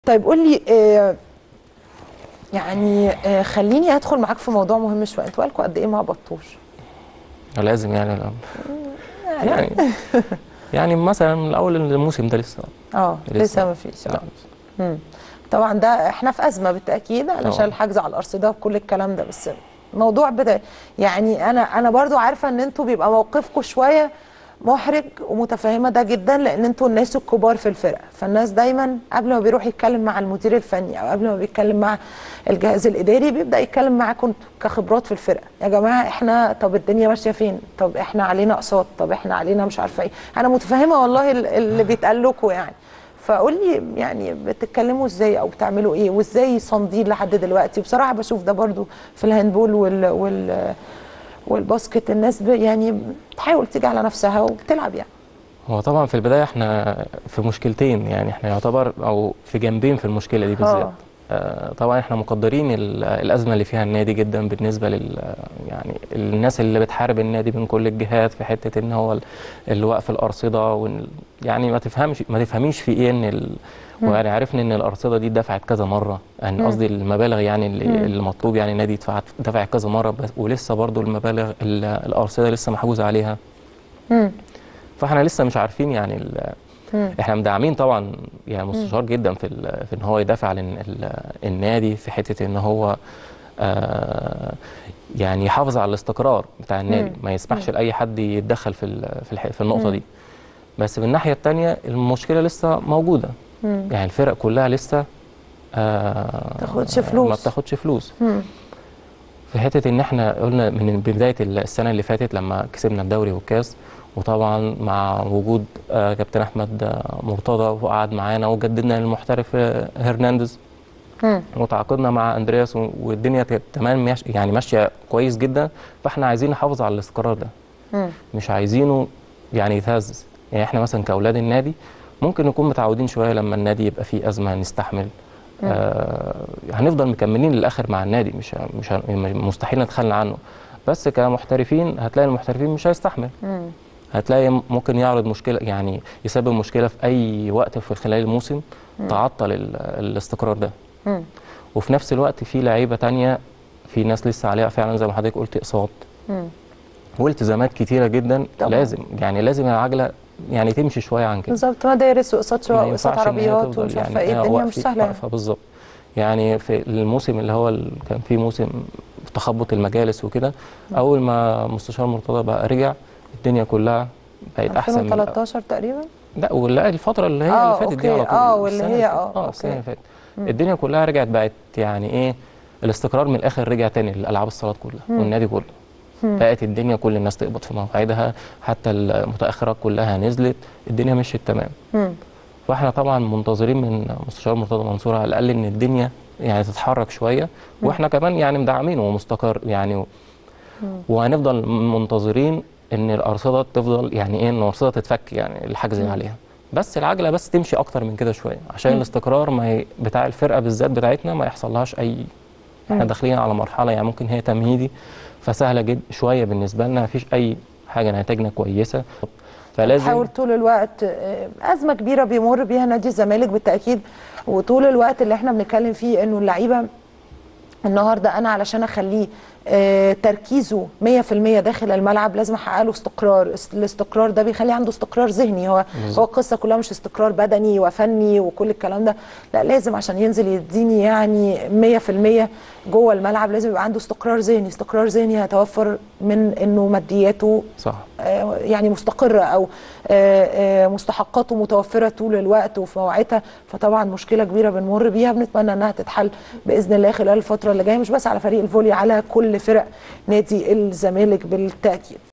طيب قول لي آه يعني آه خليني ادخل معاك في موضوع مهم شويه انتوا بقالكم قد ايه ما هبطوش لازم يعني لا. يعني يعني مثلا من اول الموسم ده لسه اه لسه. لسه ما فيش لا. مم. طبعا ده احنا في ازمه بالتاكيد علشان طبعا. الحجز على الارصده وكل الكلام ده بس موضوع بدا يعني انا انا برضو عارفه ان انتوا بيبقى موقفكم شويه محرج ومتفهمه ده جدا لان انتوا الناس الكبار في الفرقه فالناس دايما قبل ما بيروح يتكلم مع المدير الفني او قبل ما بيتكلم مع الجهاز الاداري بيبدا يتكلم معاكم انتوا كخبرات في الفرقه يا جماعه احنا طب الدنيا ماشيه فين طب احنا علينا اقساط طب احنا علينا مش عارفه ايه انا متفهمه والله ال- اللي بيتقال لكم يعني فقول لي يعني بتتكلموا ازاي او بتعملوا ايه وازاي صامدين لحد دلوقتي بصراحه بشوف ده برضو في الهاندبول وال وال والباسكت الناس ب يعني بتحاول تيجي على نفسها وبتلعب يعني هو طبعا في البدايه احنا في مشكلتين يعني احنا يعتبر او في جنبين في المشكله دي بالذات آه. آه، طبعا احنا مقدرين ال- الازمه اللي فيها النادي جدا بالنسبه لل يعني الناس اللي بتحارب النادي من كل الجهات في حته ان هو ال- الوقف الارصده وال يعني ما تفهمش ما تفهميش في ايه ان ال ويعني عرفنا ان الارصده دي دفعت كذا مره يعني قصدي المبالغ يعني اللي, اللي مطلوب يعني النادي يدفع دفعت كذا مره بس ولسه برضو المبالغ ال- الارصده لسه محجوز عليها مم. فاحنا لسه مش عارفين يعني ال- مم. احنا مدعمين طبعا يعني مستشار جدا في ال- في ان هو يدافع عن ال- النادي في حته ان هو آه يعني يحافظ على الاستقرار بتاع النادي ما يسمحش لاي حد يتدخل في ال- في الح- في النقطه دي بس من الناحيه الثانيه المشكله لسه موجوده مم. يعني الفرق كلها لسه آه تاخدش فلوس. ما بتاخدش فلوس مم. في حته ان احنا قلنا من بدايه السنه اللي فاتت لما كسبنا الدوري والكاس وطبعا مع وجود آه، كابتن احمد آه، مرتضى وقعد معانا وجددنا للمحترف آه، هرنانديز مم. وتعاقدنا مع اندرياس و- والدنيا كانت تمام ماش- يعني ماشيه كويس جدا فاحنا عايزين نحافظ على الاستقرار ده مم. مش عايزينه يعني يتهز يعني احنا مثلا كاولاد النادي ممكن نكون متعودين شويه لما النادي يبقى فيه ازمه نستحمل آه هنفضل مكملين للاخر مع النادي مش مش هن- مستحيل نتخلى عنه بس كمحترفين هتلاقي المحترفين مش هيستحمل مم. هتلاقي ممكن يعرض مشكله يعني يسبب مشكله في اي وقت في خلال الموسم تعطل ال- الاستقرار ده مم. وفي نفس الوقت في لعيبه تانية في ناس لسه عليها فعلا زي ما حضرتك قلت اقساط مم. والتزامات كتيره جدا طبعاً. لازم يعني لازم العجله يعني تمشي شويه عن كده بالظبط مدارس واقساط ما شقق واقساط ينفعش إن هي عربيات تفضل ومش عارفه يعني ايه آه، الدنيا مش واقفة- سهله يعني. واقفة بالظبط يعني في الموسم اللي هو ال- كان فيه موسم تخبط المجالس وكده اول ما مستشار مرتضى بقى رجع الدنيا كلها بقت احسن من 2013 تقريبا لا ولا الفتره اللي هي آه، اللي فاتت دي أوكي. على طول آه، واللي السنة هي- اللي فاتت. آه، اه السنه أوكي. اللي فاتت الدنيا كلها رجعت بقت يعني ايه الاستقرار من الاخر رجع تاني للالعاب الصالات كلها والنادي كله بقت الدنيا كل الناس تقبض في مواعيدها حتى المتاخرات كلها نزلت الدنيا مشيت تمام مم. فاحنا طبعا منتظرين من مستشار مرتضى منصور على الاقل ان الدنيا يعني تتحرك شويه واحنا كمان يعني مدعمين ومستقر يعني و... وهنفضل منتظرين ان الارصده تفضل يعني ايه ان الارصده تتفك يعني الحجز عليها بس العجله بس تمشي اكتر من كده شويه عشان الاستقرار ما ي... بتاع الفرقه بالذات بتاعتنا ما يحصلهاش اي احنا داخلين على مرحله يعني ممكن هي تمهيدي فسهله جدا شويه بالنسبه لنا ما فيش اي حاجه نتائجنا كويسه فلازم بتحاول طول الوقت آه، ازمه كبيره بيمر بيها نادي الزمالك بالتاكيد وطول الوقت اللي احنا بنتكلم فيه انه اللعيبه النهارده انا علشان اخليه آه، تركيزه 100% داخل الملعب لازم احقق له استقرار است- الاستقرار ده بيخلي عنده استقرار ذهني هو هو القصه كلها مش استقرار بدني وفني وكل الكلام ده لا لازم عشان ينزل يديني يعني 100% جوه الملعب لازم يبقى عنده استقرار ذهني استقرار ذهني هيتوفر من انه مادياته صح آه، يعني مستقرة أو آه، آه، مستحقاته متوفرة طول الوقت وفي مواعيدها فطبعا مشكلة كبيرة بنمر بيها بنتمنى أنها تتحل بإذن الله خلال الفترة اللي جاية مش بس على فريق الفولي على كل فرق نادي الزمالك بالتأكيد